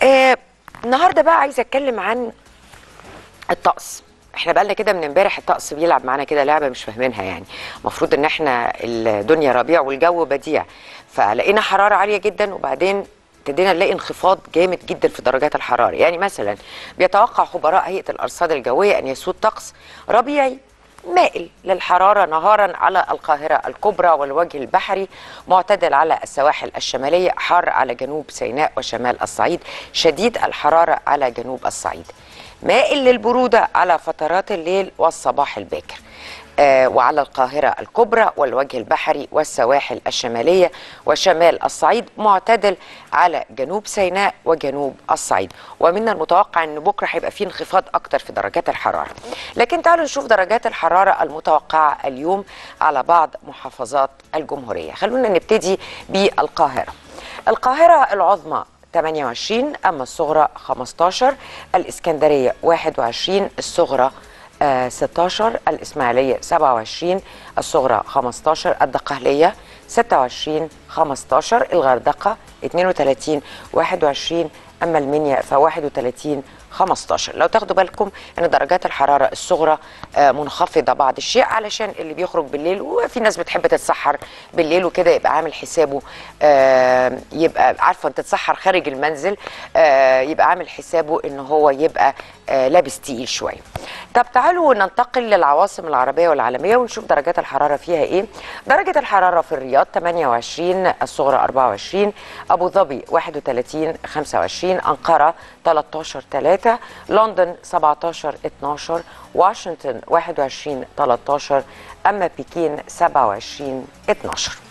آه النهارده بقى عايزه اتكلم عن الطقس احنا بقالنا كده من امبارح الطقس بيلعب معانا كده لعبه مش فاهمينها يعني المفروض ان احنا الدنيا ربيع والجو بديع فلقينا حراره عاليه جدا وبعدين ابتدينا نلاقي انخفاض جامد جدا في درجات الحراره يعني مثلا بيتوقع خبراء هيئه الارصاد الجويه ان يسود طقس ربيعي مائل للحرارة نهارا على القاهرة الكبرى والوجه البحري معتدل على السواحل الشمالية حار على جنوب سيناء وشمال الصعيد شديد الحرارة على جنوب الصعيد مائل للبرودة على فترات الليل والصباح الباكر آه وعلى القاهرة الكبرى والوجه البحري والسواحل الشمالية وشمال الصعيد معتدل على جنوب سيناء وجنوب الصعيد ومن المتوقع أن بكرة هيبقى فيه انخفاض أكتر في درجات الحرارة لكن تعالوا نشوف درجات الحرارة المتوقعة اليوم على بعض محافظات الجمهورية خلونا نبتدي بالقاهرة القاهرة العظمى 28 أما الصغرى 15 الإسكندرية 21 الصغرى آه 16 الإسماعيلية 27 الصغرى 15 الدقهلية 26 15 الغردقة 32 21 أما المنيا ف 31 15 لو تاخدوا بالكم ان درجات الحراره الصغرى آه منخفضه بعض الشيء علشان اللي بيخرج بالليل وفي ناس بتحب تتسحر بالليل وكده يبقى عامل حسابه آه يبقى عارفه تتسحر خارج المنزل آه يبقى عامل حسابه ان هو يبقى لابس تقيل شويه طب تعالوا ننتقل للعواصم العربيه والعالميه ونشوف درجات الحراره فيها ايه درجه الحراره في الرياض 28 الصغرى 24 ابو ظبي 31 25 انقره 13 3 لندن 17 12 واشنطن 21 13 اما بكين 27 12